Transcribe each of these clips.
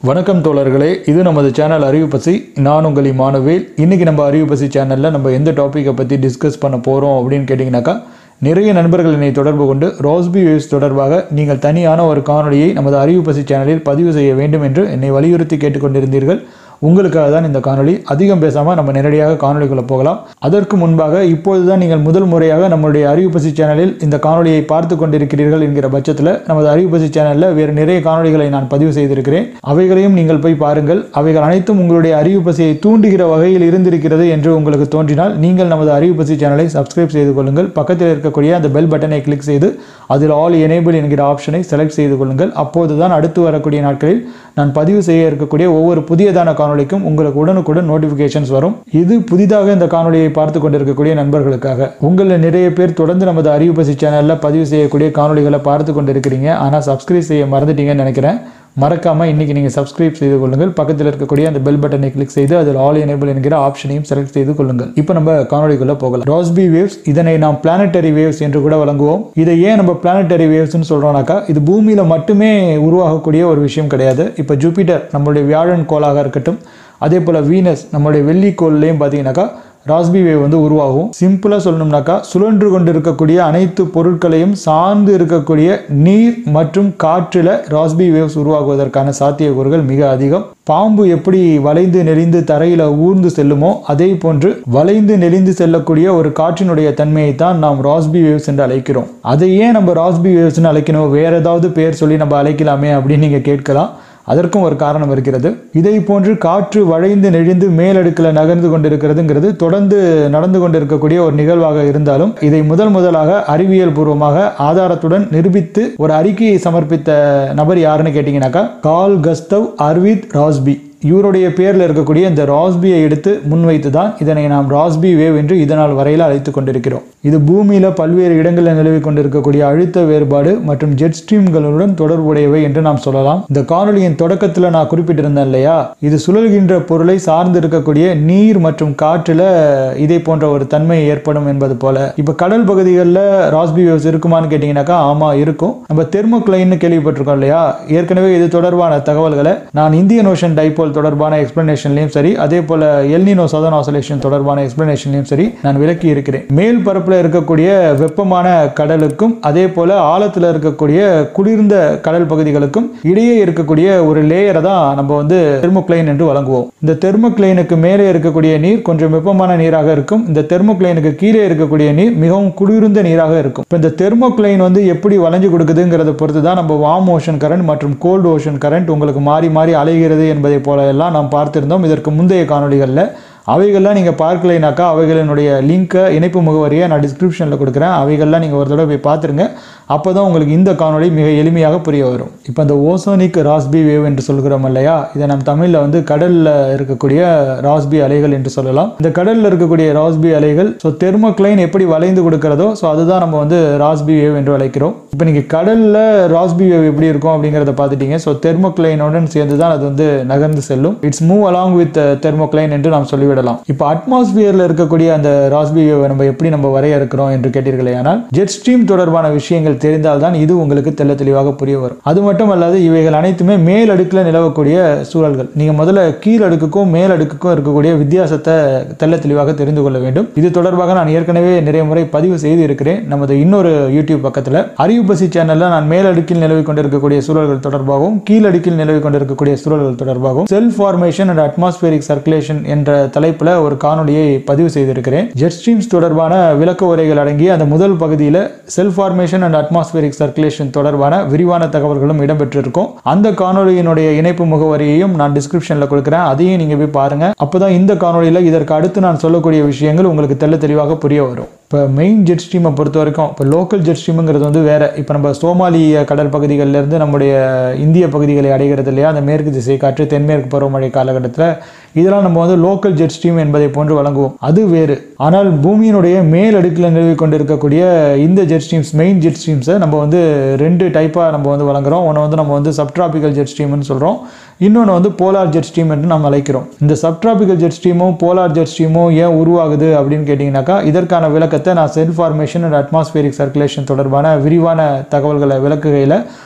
வணக்கம் தோழர்களே இது நமது சேனல் அறிவு பசி நான் உங்கள் இமானுவேல் இன்னைக்கு நம்ம அறிவு பசி சேனலில் நம்ம எந்த டாப்பிக்கை பற்றி டிஸ்கஸ் பண்ண போகிறோம் அப்படின்னு கேட்டிங்கனாக்கா நிறைய நண்பர்கள் என்னை தொடர்பு கொண்டு ரோஸ்பி வேவ்ஸ் தொடர்பாக நீங்கள் தனியான ஒரு காணொளியை நமது அறிவு பசி சேனலில் பதிவு செய்ய வேண்டும் என்று என்னை வலியுறுத்தி கேட்டுக்கொண்டிருந்தீர்கள் உங்களுக்காக தான் இந்த காணொளி அதிகம் பேசாமல் நம்ம நேரடியாக காணொளிக்குள்ளே போகலாம் அதற்கு முன்பாக இப்பொழுது தான் நீங்கள் முதல் முறையாக நம்மளுடைய அறிவு பசி சேனலில் இந்த காணொளியை பார்த்து கொண்டிருக்கிறீர்கள் என்கிற பட்சத்தில் நமது அறிவு பசி சேனலில் வேறு நிறைய காணொளிகளை நான் பதிவு செய்திருக்கிறேன் அவைகளையும் நீங்கள் போய் பாருங்கள் அவைகள் அனைத்தும் உங்களுடைய அறிவு பசியை தூண்டுகிற வகையில் இருந்திருக்கிறது என்று உங்களுக்கு தோன்றினால் நீங்கள் நமது அறிவு பசி சேனலை சப்ஸ்கிரைப் செய்து கொள்ளுங்கள் பக்கத்தில் இருக்கக்கூடிய அந்த பெல் பட்டனை கிளிக் செய்து அதில் ஆல் எனேபிள் என்கிற ஆப்ஷனை செலக்ட் செய்து கொள்ளுங்கள் அப்போது தான் அடுத்து வரக்கூடிய நாட்களில் நான் பதிவு செய்ய இருக்கக்கூடிய ஒவ்வொரு புதியதான காணொளிக்கும் உங்களுக்கு உடனுக்குடன் நோட்டிஃபிகேஷன்ஸ் வரும் இது புதிதாக இந்த காணொளியை பார்த்து கொண்டிருக்கக்கூடிய நண்பர்களுக்காக உங்களில் நிறைய பேர் தொடர்ந்து நமது அறிவு பசி சேனலில் பதிவு செய்யக்கூடிய காணொளிகளை பார்த்து கொண்டிருக்கிறீங்க ஆனால் சப்ஸ்கிரைப் செய்ய மறந்துட்டீங்கன்னு நினைக்கிறேன் மறக்காம இன்னைக்கு நீங்கள் சப்ஸ்கிரைப் செய்து கொள்ளுங்கள் பக்கத்தில் இருக்கக்கூடிய அந்த பெல் பட்டனை கிளிக் செய்து அதில் ஆல் எனேபிள் என்கிற ஆப்ஷனையும் செலக்ட் செய்து கொள்ளுங்கள் இப்போ நம்ம காணொளிக்குள்ள போகலாம் ராஸ்பி வேவ்ஸ் இதனை நாம் பிளானட்டரி வேவ்ஸ் என்று கூட வழங்குவோம் இதை ஏன் நம்ம பிளானட்டரி வேவ்ஸ்னு சொல்றோம்னாக்கா இது பூமியில மட்டுமே உருவாகக்கூடிய ஒரு விஷயம் கிடையாது இப்போ ஜூபிட்டர் நம்மளுடைய வியாழன் கோளாக இருக்கட்டும் அதே போல் வீனஸ் நம்மளுடைய வெள்ளிக்கோள்லையும் பார்த்தீங்கன்னாக்கா ராஸ்பி வேவ் வந்து உருவாகும் சிம்பிளாக சொல்லணும்னாக்கா சுழன்று கொண்டு இருக்கக்கூடிய அனைத்து பொருட்களையும் சார்ந்து இருக்கக்கூடிய நீர் மற்றும் காற்றில் ராஸ்பி வேவ்ஸ் உருவாகுவதற்கான சாத்தியக்கூறுகள் மிக அதிகம் பாம்பு எப்படி வளைந்து நெளிந்து தரையில் ஊர்ந்து செல்லுமோ அதே போன்று வளைந்து நெளிந்து செல்லக்கூடிய ஒரு காற்றினுடைய தன்மையை தான் நாம் ராஸ்பி வேவ்ஸ் என்று அழைக்கிறோம் அதை ஏன் நம்ம ராஸ்பி வேவ்ஸ்னு அழைக்கணும் வேற ஏதாவது பேர் சொல்லி நம்ம அழைக்கலாமே அப்படின்னு நீங்கள் கேட்கலாம் அதற்கும் ஒரு காரணம் இருக்கிறது இதை போன்று காற்று வளைந்து நெழிந்து மேலடுக்கில் நகர்ந்து கொண்டிருக்கிறதுங்கிறது தொடர்ந்து நடந்து கொண்டிருக்கக்கூடிய ஒரு நிகழ்வாக இருந்தாலும் இதை முதல் முதலாக அறிவியல் பூர்வமாக ஆதாரத்துடன் நிரூபித்து ஒரு அறிக்கையை சமர்ப்பித்த நபர் யாருன்னு கேட்டிங்கனாக்கா கால் கஸ்தவ் அரவிந்த் ராஸ்பி இவருடைய பேரில் இருக்கக்கூடிய இந்த ராஸ்பியை எடுத்து முன்வைத்து தான் இதனை நாம் ராஸ்பி வேவ் என்று இதனால் வரையில் அழைத்து கொண்டிருக்கிறோம் இது பூமியில் பல்வேறு இடங்களில் நிலவி கொண்டிருக்கக்கூடிய அழுத்த வேறுபாடு மற்றும் ஜெட் ஸ்ட்ரீம்களுடன் தொடர்புடையவை என்று நாம் சொல்லலாம் இந்த காணொலியின் தொடக்கத்தில் நான் குறிப்பிட்டிருந்தேன் இல்லையா இது சுழல்கின்ற பொருளை சார்ந்து இருக்கக்கூடிய நீர் மற்றும் காற்றில் இதே போன்ற ஒரு தன்மை ஏற்படும் என்பது போல இப்போ கடல் பகுதிகளில் ராஸ்பி வேவ்ஸ் இருக்குமான்னு கேட்டிங்கனாக்கா ஆமாம் இருக்கும் நம்ம தெர்மோக்ளைன்னு கேள்விப்பட்டிருக்கோம் இல்லையா ஏற்கனவே இது தொடர்பான தகவல்களை நான் இந்தியன் ஓஷன் டைபோல் தொடர்பான எக்ஸ்பிளனேஷன்லையும் சரி அதே போல எல்னினோ சதன் ஆசோலேஷன் தொடர்பான எக்ஸ்பிளனேஷன்லையும் சரி நான் விளக்கி இருக்கிறேன் மேல் பரப்பில் இருக்கக்கூடிய வெப்பமான கடலுக்கும் அதே போல ஆழத்தில் இருக்கக்கூடிய குளிர்ந்த கடல் பகுதிகளுக்கும் இடையே இருக்கக்கூடிய ஒரு லேயரை தான் நம்ம வந்து தெர்மோக்ளைன் என்று வழங்குவோம் இந்த தெர்மோக்ளைனுக்கு மேலே இருக்கக்கூடிய நீர் கொஞ்சம் வெப்பமான நீராக இருக்கும் இந்த தெர்மோக்ளைனுக்கு கீழே இருக்கக்கூடிய நீர் மிகவும் குளிர்ந்த நீராக இருக்கும் இப்போ இந்த தெர்மோக்ளைன் வந்து எப்படி வளைஞ்சு கொடுக்குதுங்கிறத பொறுத்து தான் நம்ம வார்ம் ஓஷன் கரண்ட் மற்றும் கோல்டு ஓஷன் கரண்ட் உங்களுக்கு மாறி மாறி அலைகிறது என்பதை போல எல்லாம் நாம் பார்த்திருந்தோம் இதற்கு முந்தைய காணொளிகளில் அவைகள்லாம் நீங்கள் பார்க்கலைனாக்கா அவைகளினுடைய லிங்க்கை இணைப்பு முகவரியை நான் டிஸ்கிரிப்ஷனில் கொடுக்குறேன் அவைகள்லாம் நீங்கள் ஒரு தடவை போய் பார்த்துருங்க அப்போ தான் உங்களுக்கு இந்த காணொளி மிக எளிமையாக புரிய வரும் இப்போ இந்த ஓசோனிக் ராஸ்பி வேவ் என்று சொல்கிறோம் இல்லையா இதை நம்ம தமிழில் வந்து கடலில் இருக்கக்கூடிய ராஸ்பி அலைகள் என்று சொல்லலாம் இந்த கடலில் இருக்கக்கூடிய ராஸ்பி அலைகள் ஸோ தெர்மோக்ளைன் எப்படி வளைந்து கொடுக்கிறதோ ஸோ அதுதான் நம்ம வந்து ராஸ்பி வேவ் என்று அழைக்கிறோம் இப்போ நீங்கள் கடலில் ராஸ்பி வேவ் எப்படி இருக்கும் அப்படிங்கிறத பார்த்துட்டீங்க ஸோ தெர்மோக்ளைனுடன் சேர்ந்து தான் அது வந்து நகர்ந்து செல்லும் it's move along with thermocline என்று நாம் சொல்லிவிடலாம் இப்போ அட்மாஸ்பியரில் இருக்கக்கூடிய அந்த ராஸ்பி வேவ் நம்ம எப்படி நம்ம வரையறுக்கிறோம் என்று கேட்டீர்களே ஆனால் ஜெட் ஸ்ட்ரீம் தொடர்பான விஷயங்கள் தெரிந்தால்தான் இது உங்களுக்கு தெள்ள தெளிவாக புரிய வரும் அது மட்டும் அல்லாது இவைகள் அனைத்துமே மேல் அடுக்கில் நிலவக்கூடிய சூழல்கள் நீங்க முதல்ல கீழ் அடுக்குக்கும் மேல் அடுக்குக்கும் இருக்கக்கூடிய வித்தியாசத்தை தெள்ள தெளிவாக தெரிந்து கொள்ள வேண்டும் இது தொடர்பாக நான் ஏற்கனவே நிறைய முறை பதிவு செய்து இருக்கிறேன் நமது இன்னொரு யூடியூப் பக்கத்தில் அறிவு பசி சேனல்ல நான் மேல் அடுக்கில் நிலவி கொண்டிருக்கக்கூடிய சூழல்கள் தொடர்பாகவும் கீழ் அடுக்கில் நிலவி கொண்டிருக்கக்கூடிய சூழல்கள் தொடர்பாகவும் self formation and atmospheric circulation என்ற தலைப்பில் ஒரு காணொலியை பதிவு செய்திருக்கிறேன் ஜெட் ஸ்ட்ரீம்ஸ் தொடர்பான விளக்க உரைகள் அடங்கிய அந்த முதல் பகுதியில் self formation and atmospheric circulation தொடர்பான விரிவான தகவல்களும் இடம்பெற்றிருக்கும் அந்த காணொலியினுடைய இணைப்பு முகவரியையும் நான் டிஸ்கிரிப்ஷனில் கொடுக்குறேன் அதையும் நீங்கள் போய் பாருங்க அப்போதான் இந்த காணொலியில் இதற்கு அடுத்து நான் சொல்லக்கூடிய விஷயங்கள் உங்களுக்கு தெள்ள தெளிவாக புரிய வரும் இப்போ மெயின் ஜெட் ஸ்ட்ரீமை பொறுத்த வரைக்கும் இப்போ லோக்கல் ஜெட் ஸ்ட்ரீமுங்கிறது வந்து வேற இப்போ நம்ம சோமாலிய கடல் பகுதிகளிலிருந்து நம்முடைய இந்திய பகுதிகளை அடைகிறது இல்லையா அந்த மேற்கு திசை காற்று தென்மேற்கு பருவமழை காலகட்டத்தில் இதெல்லாம் நம்ம வந்து லோக்கல் ஜெட் ஸ்ட்ரீம் என்பதை போன்று வழங்குவோம் அது வேறு ஆனால் பூமியினுடைய மேல் அடுக்கில் நிலவி கொண்டிருக்கக்கூடிய இந்த ஜெட் ஸ்ட்ரீம்ஸ் மெயின் ஜெட் ஸ்ட்ரீம்ஸை நம்ம வந்து ரெண்டு டைப்பாக நம்ம வந்து வழங்குறோம் ஒன்று வந்து நம்ம வந்து சப்ட்ராபிக்கல் ஜெட் ஸ்ட்ரீம்னு சொல்கிறோம் இன்னொன்று வந்து போலார் ஜெட் ஸ்ட்ரீம் என்று நம்ம அழைக்கிறோம் இந்த சப்ட்ராபிக்கல் ஜெட் ஸ்ட்ரீமும் போலார் ஜெட் ஸ்ட்ரீமும் ஏன் உருவாகுது அப்படின்னு கேட்டிங்கனாக்கா இதற்கான விளக்கத்தை நான் cell formation and atmospheric circulation தொடர்பான விரிவான தகவல்களை விளக்குகையில்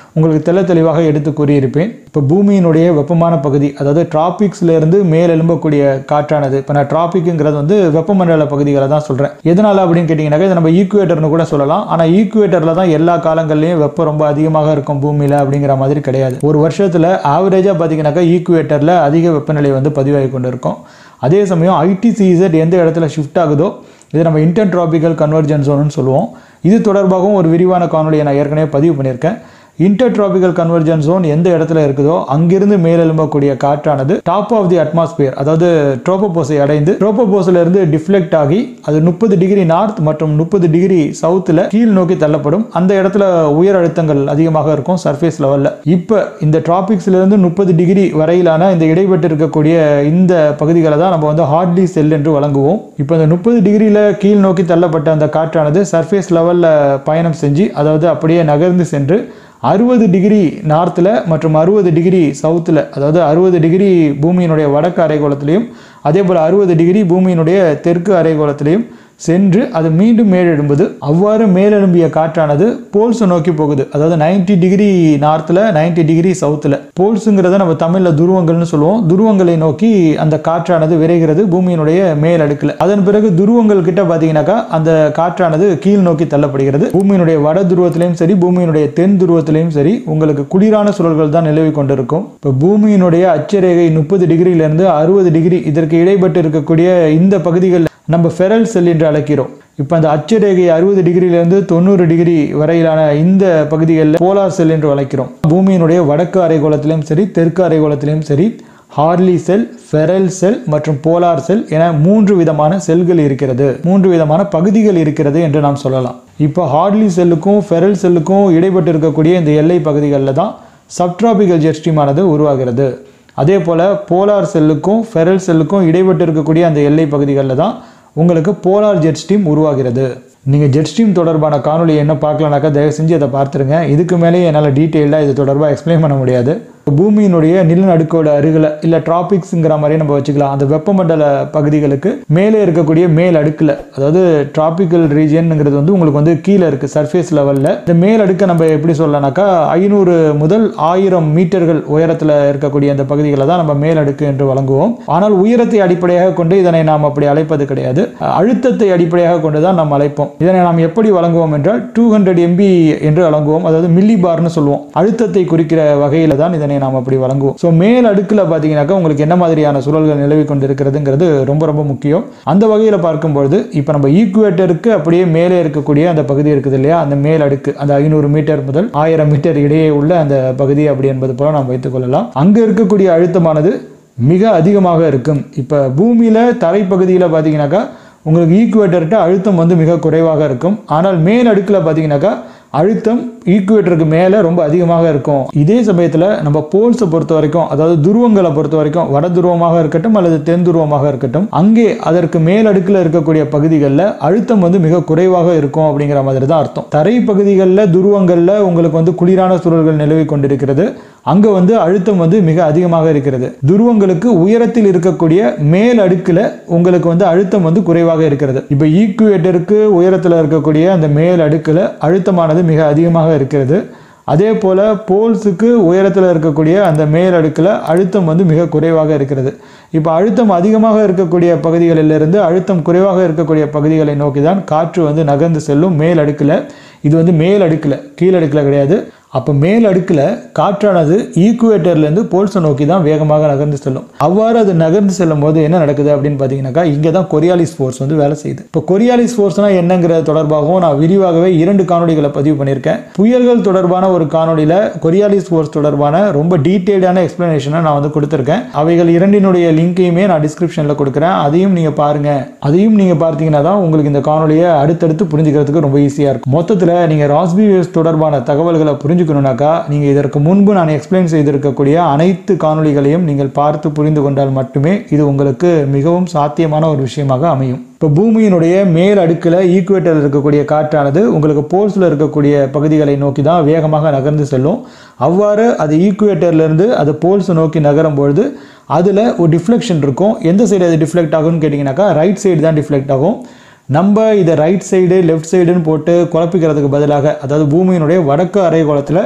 உங்களுக்கு தெள்ள தெளிவாக எடுத்து கூறியிருப்பேன் இப்போ பூமியினுடைய வெப்பமான பகுதி அதாவது டிராபிக்ஸ்ல இருந்து மேல் எழும்பக்கூடிய காற்றானது இப்போ நான் டிராபிக்குங்கிறது வந்து வெப்பமண்டல பகுதிகளை தான் சொல்கிறேன் எதனால அப்படின்னு கேட்டிங்கனாக்கா இதை நம்ம ஈக்குவேட்டர்னு கூட சொல்லலாம் ஆனால் ஈக்குவேட்டரில் தான் எல்லா காலங்கள்லையும் வெப்பம் ரொம்ப அதிகமாக இருக்கும் பூமியில் அப்படிங்கிற மாதிரி கிடையாது ஒரு வருஷத்தில் ஆவரேஜாக பார்த்தீங்கன்னாக்கா ஈக்குவேட்டரில் அதிக வெப்பநிலை வந்து பதிவாகி கொண்டு இருக்கும் அதே சமயம் ஐடிசிஇசட் எந்த இடத்துல ஷிஃப்ட் ஆகுதோ இது நம்ம இன்டர் டிராபிக்கல் கன்வர்ஜன் ஜோன்னு சொல்லுவோம் இது தொடர்பாகவும் ஒரு விரிவான காணொலியை நான் ஏற்கனவே பதிவு பண்ணியிருக்கேன் இன்டர் டிராபிக்கல் கன்வர்ஜன் ஜோன் எந்த இடத்துல இருக்குதோ அங்கிருந்து மேலெழும்பக்கூடிய காற்றானது டாப் ஆஃப் தி அட்மாஸ்பியர் அதாவது ட்ரோபோபோஸை அடைந்து ட்ரோபோபோஸ்ல இருந்து டிஃப்ளெக்ட் ஆகி அது முப்பது டிகிரி நார்த் மற்றும் முப்பது டிகிரி சவுத்தில் கீழ் நோக்கி தள்ளப்படும் அந்த இடத்துல உயர் அழுத்தங்கள் அதிகமாக இருக்கும் சர்ஃபேஸ் லெவலில் இப்போ இந்த டிராபிக்ஸ்ல இருந்து முப்பது டிகிரி வரையிலான இந்த இடைப்பட்டு இருக்கக்கூடிய இந்த பகுதிகளை தான் நம்ம வந்து ஹார்ட்லி செல் என்று வழங்குவோம் இப்போ இந்த முப்பது டிகிரியில் கீழ் நோக்கி தள்ளப்பட்ட அந்த காற்றானது சர்ஃபேஸ் லெவலில் பயணம் செஞ்சு அதாவது அப்படியே நகர்ந்து சென்று அறுபது டிகிரி நார்த்தில் மற்றும் அறுபது டிகிரி சவுத்தில் அதாவது அறுபது டிகிரி பூமியினுடைய வடக்கு அரைக்கோளத்திலையும் அதே போல் அறுபது டிகிரி பூமியினுடைய தெற்கு அரைக்கோளத்திலையும் சென்று அது மீண்டும் மேலெழும்புது அவ்வாறு மேலெழும்பிய காற்றானது போல்ஸை நோக்கி போகுது அதாவது 90 டிகிரி நார்த்தில் 90 டிகிரி சவுத்தில் போல்ஸுங்கிறத நம்ம தமிழில் துருவங்கள்னு சொல்லுவோம் துருவங்களை நோக்கி அந்த காற்றானது விரைகிறது பூமியினுடைய மேல் அடுக்கில் அதன் பிறகு துருவங்கள் கிட்ட பார்த்தீங்கன்னாக்கா அந்த காற்றானது கீழ் நோக்கி தள்ளப்படுகிறது பூமியினுடைய வட துருவத்திலையும் சரி பூமியினுடைய தென் துருவத்திலையும் சரி உங்களுக்கு குளிரான சூழல்கள் தான் நிலவி கொண்டிருக்கும் இப்போ பூமியினுடைய அச்சரேகை முப்பது டிகிரியிலிருந்து அறுபது டிகிரி இதற்கு இடைப்பட்டு இருக்கக்கூடிய இந்த பகுதிகள் நம்ம ஃபெரல் செல் என்று அழைக்கிறோம் இப்போ அந்த அச்சரேகை அறுபது டிகிரியிலிருந்து தொண்ணூறு டிகிரி வரையிலான இந்த பகுதிகளில் போலார் செல் என்று அழைக்கிறோம் பூமியினுடைய வடக்கு அரைக்கோளத்திலையும் சரி தெற்கு அரைக்கோளத்திலையும் சரி ஹார்லி செல் ஃபெரல் செல் மற்றும் போலார் செல் என மூன்று விதமான செல்கள் இருக்கிறது மூன்று விதமான பகுதிகள் இருக்கிறது என்று நாம் சொல்லலாம் இப்போ ஹார்லி செல்லுக்கும் ஃபெரல் செல்லுக்கும் இடைப்பட்டு இருக்கக்கூடிய இந்த எல்லை பகுதிகளில் தான் சப்ட்ராபிக்கல் ஜெட் ஸ்ட்ரீமானது உருவாகிறது அதே போல் போலார் செல்லுக்கும் ஃபெரல் செல்லுக்கும் இடைப்பட்டு இருக்கக்கூடிய அந்த எல்லை பகுதிகளில் தான் உங்களுக்கு போலார் ஜெட் ஸ்ட்ரீம் உருவாகிறது நீங்கள் ஜெட் ஸ்ட்ரீம் தொடர்பான காணொலி என்ன பார்க்கலனாக்கா தயவு செஞ்சு அதை பார்த்துருங்க இதுக்கு மேலேயே என்னால் டீட்டெயிலாக இது தொடர்பாக எக்ஸ்பிளைன் பண்ண முடியாது பூமியினுடைய நிலநடுக்கோட அருகில் இல்லை டிராபிக்ஸுங்கிற மாதிரி நம்ம வச்சுக்கலாம் அந்த வெப்பமண்டல பகுதிகளுக்கு மேலே இருக்கக்கூடிய மேல் அடுக்கில் அதாவது டிராபிக்கல் ரீஜியனுங்கிறது வந்து உங்களுக்கு வந்து கீழே இருக்குது சர்ஃபேஸ் லெவலில் இந்த மேல் அடுக்கை நம்ம எப்படி சொல்லலாம்னாக்கா ஐநூறு முதல் ஆயிரம் மீட்டர்கள் உயரத்தில் இருக்கக்கூடிய அந்த பகுதிகளை தான் நம்ம மேல் அடுக்கு என்று வழங்குவோம் ஆனால் உயரத்தை அடிப்படையாக கொண்டு இதனை நாம் அப்படி அழைப்பது கிடையாது அழுத்தத்தை அடிப்படையாக கொண்டு தான் நாம் அழைப்போம் இதனை நாம் எப்படி வழங்குவோம் என்றால் டூ ஹண்ட்ரட் எம்பி என்று வழங்குவோம் அதாவது மில்லி பார்னு சொல்லுவோம் அழுத்தத்தை குறிக்கிற வகையில் தான் இதனை நாம் அப்படி வழங்குவோம் ஸோ மேல் அடுக்கில் பார்த்தீங்கன்னாக்கா உங்களுக்கு என்ன மாதிரியான சூழல்கள் நிலவி கொண்டு இருக்கிறதுங்கிறது ரொம்ப ரொம்ப முக்கியம் அந்த வகையில் பார்க்கும்பொழுது இப்போ நம்ம ஈக்குவேட்டருக்கு அப்படியே மேலே இருக்கக்கூடிய அந்த பகுதி இருக்குது இல்லையா அந்த மேல் அடுக்கு அந்த ஐநூறு மீட்டர் முதல் ஆயிரம் மீட்டர் இடையே உள்ள அந்த பகுதி அப்படி என்பது போல நாம் வைத்துக் கொள்ளலாம் அங்கே இருக்கக்கூடிய அழுத்தமானது மிக அதிகமாக இருக்கும் இப்போ பூமியில் தரைப்பகுதியில் பார்த்தீங்கன்னாக்கா உங்களுக்கு ஈக்குவேட்டர்கிட்ட அழுத்தம் வந்து மிக குறைவாக இருக்கும் ஆனால் மேல் அடுக்கில் பார்த்தீங்கன்னாக்கா அழுத்தம் ஈக்குவேட்டருக்கு மேலே ரொம்ப அதிகமாக இருக்கும் இதே சமயத்தில் நம்ம போல்ஸை பொறுத்த வரைக்கும் அதாவது துருவங்களை பொறுத்த வரைக்கும் வட துருவமாக இருக்கட்டும் அல்லது தென் துருவமாக இருக்கட்டும் அங்கே அதற்கு மேல் அடுக்கில் இருக்கக்கூடிய பகுதிகளில் அழுத்தம் வந்து மிக குறைவாக இருக்கும் அப்படிங்கிற மாதிரி தான் அர்த்தம் தரை பகுதிகளில் துருவங்களில் உங்களுக்கு வந்து குளிரான சூழல்கள் நிலவி கொண்டிருக்கிறது அங்கே வந்து அழுத்தம் வந்து மிக அதிகமாக இருக்கிறது துருவங்களுக்கு உயரத்தில் இருக்கக்கூடிய மேல் அடுக்கில் உங்களுக்கு வந்து அழுத்தம் வந்து குறைவாக இருக்கிறது இப்போ ஈக்குவேட்டருக்கு உயரத்தில் இருக்கக்கூடிய அந்த மேல் அடுக்கில் அழுத்தமானது மிக அதிகமாக இருக்கிறது அதே போல் போல்ஸுக்கு உயரத்தில் இருக்கக்கூடிய அந்த மேல் அடுக்கில் அழுத்தம் வந்து மிக குறைவாக இருக்கிறது இப்போ அழுத்தம் அதிகமாக இருக்கக்கூடிய பகுதிகளிலிருந்து அழுத்தம் குறைவாக இருக்கக்கூடிய பகுதிகளை நோக்கி தான் காற்று வந்து நகர்ந்து செல்லும் மேல் அடுக்கில் இது வந்து மேல் அடுக்கில் கீழ் அடுக்கில் கிடையாது அப்போ மேல் அடுக்கில் காற்றானது ஈக்குவேட்டர்லேருந்து போல்ஸை நோக்கி தான் வேகமாக நகர்ந்து செல்லும் அவ்வாறு அது நகர்ந்து செல்லும் போது என்ன நடக்குது அப்படின்னு பார்த்தீங்கன்னாக்கா இங்கே தான் கொரியாலிஸ் ஃபோர்ஸ் வந்து வேலை செய்யுது இப்போ கொரியாலிஸ் ஃபோர்ஸ்னால் என்னங்கிறது தொடர்பாகவும் நான் விரிவாகவே இரண்டு காணொலிகளை பதிவு பண்ணியிருக்கேன் புயல்கள் தொடர்பான ஒரு காணொலியில் கொரியாலிஸ் ஃபோர்ஸ் தொடர்பான ரொம்ப டீட்டெயில்டான எக்ஸ்பிளனேஷனை நான் வந்து கொடுத்துருக்கேன் அவைகள் இரண்டினுடைய லிங்கையுமே நான் டிஸ்கிரிப்ஷனில் கொடுக்குறேன் அதையும் நீங்கள் பாருங்கள் அதையும் நீங்கள் பார்த்தீங்கன்னா தான் உங்களுக்கு இந்த காணொலியை அடுத்தடுத்து புரிஞ்சுக்கிறதுக்கு ரொம்ப ஈஸியாக இருக்கும் மொத்தத்தில் நீங்கள் ராஸ்பி வேவ்ஸ் தொடர்பான தகவல்களை புரிஞ்சுக்கணுனாக்கா நீங்கள் இதற்கு முன்பு நான் எக்ஸ்பிளைன் செய்திருக்கக்கூடிய அனைத்து காணொளிகளையும் நீங்கள் பார்த்து புரிந்து கொண்டால் மட்டுமே இது உங்களுக்கு மிகவும் சாத்தியமான ஒரு விஷயமாக அமையும் இப்போ பூமியினுடைய மேல் அடுக்கில் ஈக்குவேட்டரில் இருக்கக்கூடிய காற்றானது உங்களுக்கு போல்ஸில் இருக்கக்கூடிய பகுதிகளை நோக்கி தான் வேகமாக நகர்ந்து செல்லும் அவ்வாறு அது ஈக்குவேட்டர்லேருந்து அது போல்ஸ் நோக்கி நகரும் பொழுது அதில் ஒரு டிஃப்ளெக்ஷன் இருக்கும் எந்த சைடு அது டிஃப்ளெக்ட் ஆகும்னு கேட்டிங்கனாக்கா ரைட் சைடு தான் டிஃப்ளெக்ட் ஆகும் நம்ம இதை ரைட் சைடு லெஃப்ட் சைடுன்னு போட்டு குழப்பிக்கிறதுக்கு பதிலாக அதாவது பூமியினுடைய வடக்கு அரைக்கோளத்தில்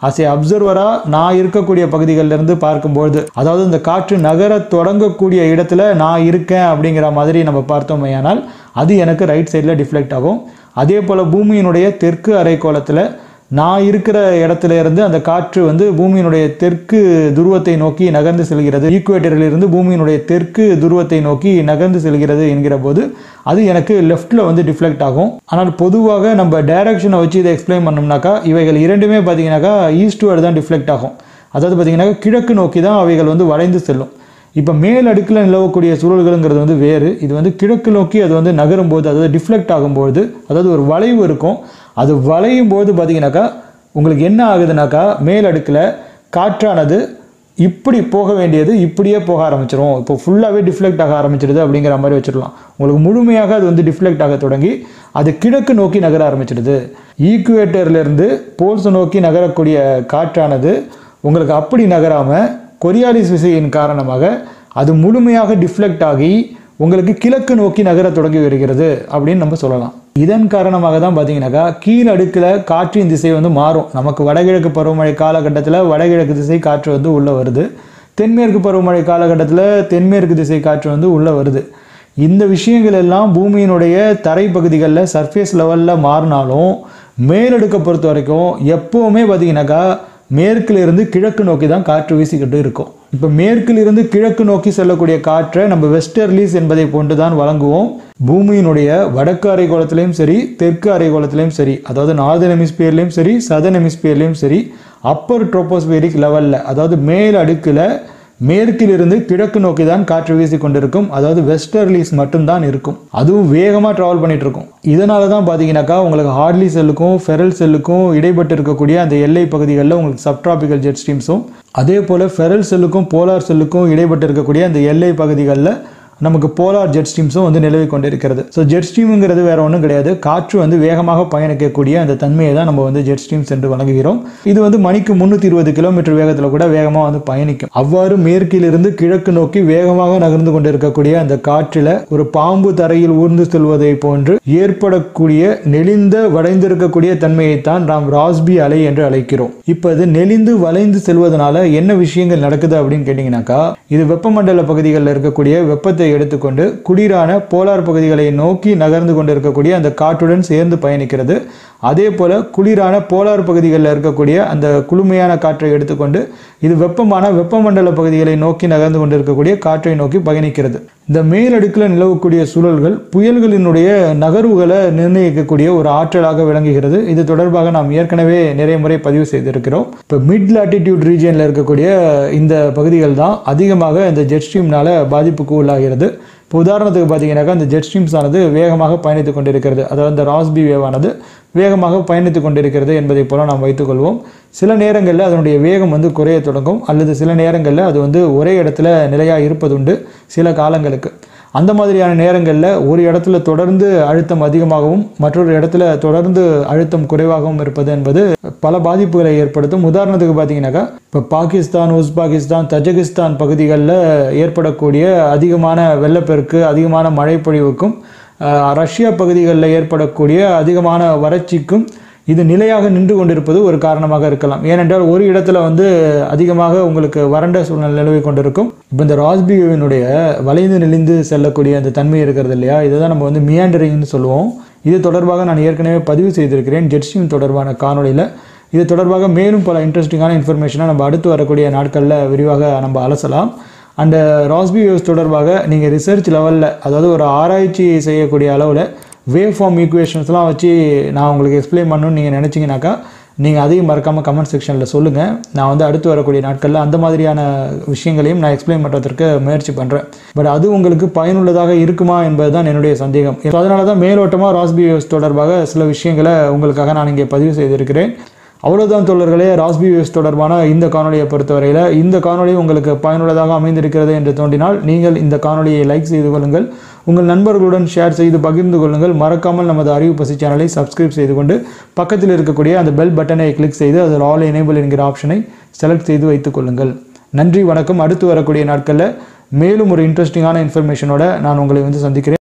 அஸ் ஏ அப்சர்வராக நான் இருக்கக்கூடிய பகுதிகளில் இருந்து பார்க்கும்பொழுது அதாவது இந்த காற்று நகர தொடங்கக்கூடிய இடத்துல நான் இருக்கேன் அப்படிங்கிற மாதிரி நம்ம பார்த்தோமேயானால் அது எனக்கு ரைட் சைடில் டிஃப்ளெக்ட் ஆகும் அதே போல் பூமியினுடைய தெற்கு அரைக்கோளத்தில் நான் இருக்கிற இடத்துல இருந்து அந்த காற்று வந்து பூமியினுடைய தெற்கு துருவத்தை நோக்கி நகர்ந்து செல்கிறது ஈக்குவேட்டரில் இருந்து பூமியினுடைய தெற்கு துருவத்தை நோக்கி நகர்ந்து செல்கிறது என்கிற போது அது எனக்கு லெஃப்ட்டில் வந்து டிஃப்ளெக்ட் ஆகும் ஆனால் பொதுவாக நம்ம டைரக்ஷனை வச்சு இதை எக்ஸ்பிளைன் பண்ணோம்னாக்கா இவைகள் இரண்டுமே பார்த்தீங்கன்னாக்கா ஈஸ்ட் வேர்டு தான் டிஃப்ளெக்ட் ஆகும் அதாவது பார்த்தீங்கன்னா கிழக்கு நோக்கி தான் அவைகள் வந்து வளைந்து செல்லும் இப்போ மேல் அடுக்கில் நிலவக்கூடிய சூழல்கள்ங்கிறது வந்து வேறு இது வந்து கிழக்கு நோக்கி அது வந்து நகரும்போது அதாவது டிஃப்ளெக்ட் ஆகும்போது அதாவது ஒரு வளைவு இருக்கும் அது வளையும் போது பார்த்தீங்கன்னாக்கா உங்களுக்கு என்ன ஆகுதுனாக்கா மேல் அடுக்கில் காற்றானது இப்படி போக வேண்டியது இப்படியே போக ஆரம்பிச்சிரும் இப்போ ஃபுல்லாகவே டிஃப்ளெக்ட் ஆக ஆரம்பிச்சிடுது அப்படிங்கிற மாதிரி வச்சிடலாம் உங்களுக்கு முழுமையாக அது வந்து டிஃப்ளெக்ட் ஆக தொடங்கி அது கிழக்கு நோக்கி நகர ஆரம்பிச்சிடுது ஈக்குவேட்டர்லேருந்து போல்ஸை நோக்கி நகரக்கூடிய காற்றானது உங்களுக்கு அப்படி நகராமல் கொரியாலிஸ் விசையின் காரணமாக அது முழுமையாக டிஃப்ளெக்ட் ஆகி உங்களுக்கு கிழக்கு நோக்கி நகர தொடங்கி வருகிறது அப்படின்னு நம்ம சொல்லலாம் இதன் காரணமாக தான் பார்த்தீங்கன்னாக்கா கீழ் அடுக்கில் காற்றின் திசை வந்து மாறும் நமக்கு வடகிழக்கு பருவமழை காலகட்டத்தில் வடகிழக்கு திசை காற்று வந்து உள்ளே வருது தென்மேற்கு பருவமழை காலகட்டத்தில் தென்மேற்கு திசை காற்று வந்து உள்ளே வருது இந்த விஷயங்கள் எல்லாம் பூமியினுடைய தரைப்பகுதிகளில் சர்ஃபேஸ் லெவலில் மாறினாலும் மேலடுக்கை பொறுத்த வரைக்கும் எப்போவுமே பார்த்தீங்கன்னாக்கா மேற்கிலிருந்து கிழக்கு நோக்கி தான் காற்று வீசிக்கிட்டு இருக்கும் இப்போ மேற்கிலிருந்து கிழக்கு நோக்கி செல்லக்கூடிய காற்றை நம்ம வெஸ்டர்லீஸ் என்பதை போன்று தான் வழங்குவோம் பூமியினுடைய வடக்கு அரைக்கோளத்திலையும் சரி தெற்கு அரைக்கோளத்திலையும் சரி அதாவது நார்தன் ஹெமிஸ்பியர்லையும் சரி சதன் ஹெமிஸ்பியர்லையும் சரி அப்பர் ட்ரோபோஸ்பியரிக் லெவலில் அதாவது மேல் அடுக்கில் மேற்கிலிருந்து கிழக்கு நோக்கி தான் காற்று வீசி கொண்டிருக்கும் அதாவது வெஸ்டர்லீஸ் மட்டும்தான் இருக்கும் அதுவும் வேகமாக ட்ராவல் பண்ணிட்டு இருக்கும் இதனால தான் பார்த்தீங்கன்னாக்கா உங்களுக்கு ஹார்ட்லி செல்லுக்கும் ஃபெரல் செல்லுக்கும் இடைப்பட்டு இருக்கக்கூடிய அந்த எல்லை பகுதிகளில் உங்களுக்கு சப்ட்ராபிக்கல் ஜெட் ஸ்ட்ரீம்ஸும் அதே போல் ஃபெரல் செல்லுக்கும் போலார் செல்லுக்கும் இடைப்பட்டு இருக்கக்கூடிய அந்த எல்லை பகுதிகளில் நமக்கு போலார் ஜெட் ஸ்ட்ரீம்ஸும் வந்து நிலவி கொண்டிருக்கிறது ஸோ ஜெட் ஸ்ட்ரீமுங்கிறது வேற ஒன்றும் கிடையாது காற்று வந்து வேகமாக பயணிக்கக்கூடிய அந்த தன்மையை தான் நம்ம வந்து ஜெட் ஸ்ட்ரீம்ஸ் என்று வழங்குகிறோம் இது வந்து மணிக்கு முந்நூற்றி இருபது கிலோமீட்டர் வேகத்தில் கூட வேகமாக வந்து பயணிக்கும் அவ்வாறு மேற்கிலிருந்து கிழக்கு நோக்கி வேகமாக நகர்ந்து கொண்டிருக்கக்கூடிய அந்த காற்றில் ஒரு பாம்பு தரையில் ஊர்ந்து செல்வதை போன்று ஏற்படக்கூடிய நெளிந்த வளைந்திருக்கக்கூடிய தன்மையைத்தான் நாம் ராஸ்பி அலை என்று அழைக்கிறோம் இப்போ இது நெளிந்து வளைந்து செல்வதனால என்ன விஷயங்கள் நடக்குது அப்படின்னு கேட்டிங்கனாக்கா இது வெப்பமண்டல பகுதிகளில் இருக்கக்கூடிய வெப்பத்தை எடுத்துக்கொண்டு குளிரான போலார் பகுதிகளை நோக்கி நகர்ந்து கொண்டிருக்கக்கூடிய அந்த காற்றுடன் சேர்ந்து பயணிக்கிறது அதே போல குளிரான போலார் பகுதிகளில் இருக்கக்கூடிய அந்த குளுமையான காற்றை எடுத்துக்கொண்டு இது வெப்பமான வெப்பமண்டல பகுதிகளை நோக்கி நகர்ந்து கொண்டிருக்கக்கூடிய காற்றை நோக்கி பயணிக்கிறது இந்த மேலடுக்கில் நிலவக்கூடிய சூழல்கள் புயல்களினுடைய நகர்வுகளை நிர்ணயிக்கக்கூடிய ஒரு ஆற்றலாக விளங்குகிறது இது தொடர்பாக நாம் ஏற்கனவே நிறைய முறை பதிவு செய்திருக்கிறோம் இப்போ மிட் லாட்டிடியூட் ரீஜியனில் இருக்கக்கூடிய இந்த பகுதிகள் தான் அதிகமாக இந்த ஜெட் ஸ்ட்ரீம்னால பாதிப்புக்கு உள்ளாகிறது இப்போ உதாரணத்துக்கு பார்த்தீங்கன்னாக்கா இந்த ஜெட் ஸ்ட்ரீம்ஸ் ஆனது வேகமாக பயணித்து கொண்டிருக்கிறது அதாவது இந்த ராஸ்பி வேவானது வேகமாக பயணித்து கொண்டிருக்கிறது என்பதை போல நாம் வைத்துக்கொள்வோம் சில நேரங்களில் அதனுடைய வேகம் வந்து குறைய தொடங்கும் அல்லது சில நேரங்களில் அது வந்து ஒரே இடத்துல நிலையாக இருப்பதுண்டு சில காலங்களுக்கு அந்த மாதிரியான நேரங்களில் ஒரு இடத்துல தொடர்ந்து அழுத்தம் அதிகமாகவும் மற்றொரு இடத்துல தொடர்ந்து அழுத்தம் குறைவாகவும் இருப்பது என்பது பல பாதிப்புகளை ஏற்படுத்தும் உதாரணத்துக்கு பார்த்தீங்கன்னாக்கா இப்போ பாகிஸ்தான் உஸ்பாகிஸ்தான் தஜகிஸ்தான் பகுதிகளில் ஏற்படக்கூடிய அதிகமான வெள்ளப்பெருக்கு அதிகமான மழைப்பொழிவுக்கும் அஹ், ரஷ்யா பகுதிகளில் ஏற்படக்கூடிய அதிகமான வறட்சிக்கும் இது நிலையாக நின்று கொண்டிருப்பது ஒரு காரணமாக இருக்கலாம் ஏனென்றால் ஒரு இடத்துல வந்து அதிகமாக உங்களுக்கு வறண்ட சூழ்நிலை நிலவி கொண்டிருக்கும் இப்போ இந்த ராஸ்பியோவினுடைய வளைந்து நெளிந்து செல்லக்கூடிய அந்த தன்மை இருக்கிறது இல்லையா இதுதான் நம்ம வந்து மியாண்டரிங்னு சொல்லுவோம் இது தொடர்பாக நான் ஏற்கனவே பதிவு செய்திருக்கிறேன் ஜெட்ஸ்ட்ரீம் தொடர்பான காணொளியில் இது தொடர்பாக மேலும் பல இன்ட்ரெஸ்டிங்கான இன்ஃபர்மேஷனை நம்ம அடுத்து வரக்கூடிய நாட்களில் விரிவாக நம்ம அலசலாம் அண்ட் ராஸ்பி வேவ்ஸ் தொடர்பாக நீங்கள் ரிசர்ச் லெவலில் அதாவது ஒரு ஆராய்ச்சி செய்யக்கூடிய அளவில் வேவ் ஃபார்ம் ஈக்குவேஷன்ஸ்லாம் வச்சு நான் உங்களுக்கு எக்ஸ்பிளைன் பண்ணணும்னு நீங்கள் நினச்சிங்கனாக்கா நீங்கள் அதையும் மறக்காமல் கமெண்ட் செக்ஷனில் சொல்லுங்கள் நான் வந்து அடுத்து வரக்கூடிய நாட்களில் அந்த மாதிரியான விஷயங்களையும் நான் எக்ஸ்பிளைன் பண்ணுறதுக்கு முயற்சி பண்ணுறேன் பட் அது உங்களுக்கு பயனுள்ளதாக இருக்குமா என்பது தான் என்னுடைய சந்தேகம் So, அதனால தான் மேலோட்டமாக ராஸ்பி வேவ்ஸ் தொடர்பாக சில விஷயங்களை உங்களுக்காக நான் இங்கே பதிவு செய்திருக்கிறேன் அவ்வளவுதான் தோழர்களே ராஸ்பி வேவ்ஸ் தொடர்பான இந்த காணொலியை பொறுத்தவரையில் இந்த காணொளி உங்களுக்கு பயனுள்ளதாக அமைந்திருக்கிறது என்று தோன்றினால் நீங்கள் இந்த காணொளியை லைக் செய்து கொள்ளுங்கள் உங்கள் நண்பர்களுடன் ஷேர் செய்து பகிர்ந்து கொள்ளுங்கள் மறக்காமல் நமது அறிவு பசி சேனலை சப்ஸ்கிரைப் செய்து கொண்டு பக்கத்தில் இருக்கக்கூடிய அந்த பெல் பட்டனை கிளிக் செய்து அதில் ஆல் எனேபிள் என்கிற ஆப்ஷனை செலக்ட் செய்து வைத்துக் கொள்ளுங்கள் நன்றி வணக்கம் அடுத்து வரக்கூடிய நாட்களில் மேலும் ஒரு இன்ட்ரெஸ்டிங்கான இன்ஃபர்மேஷனோட நான் உங்களை வந்து சந்திக்கிறேன்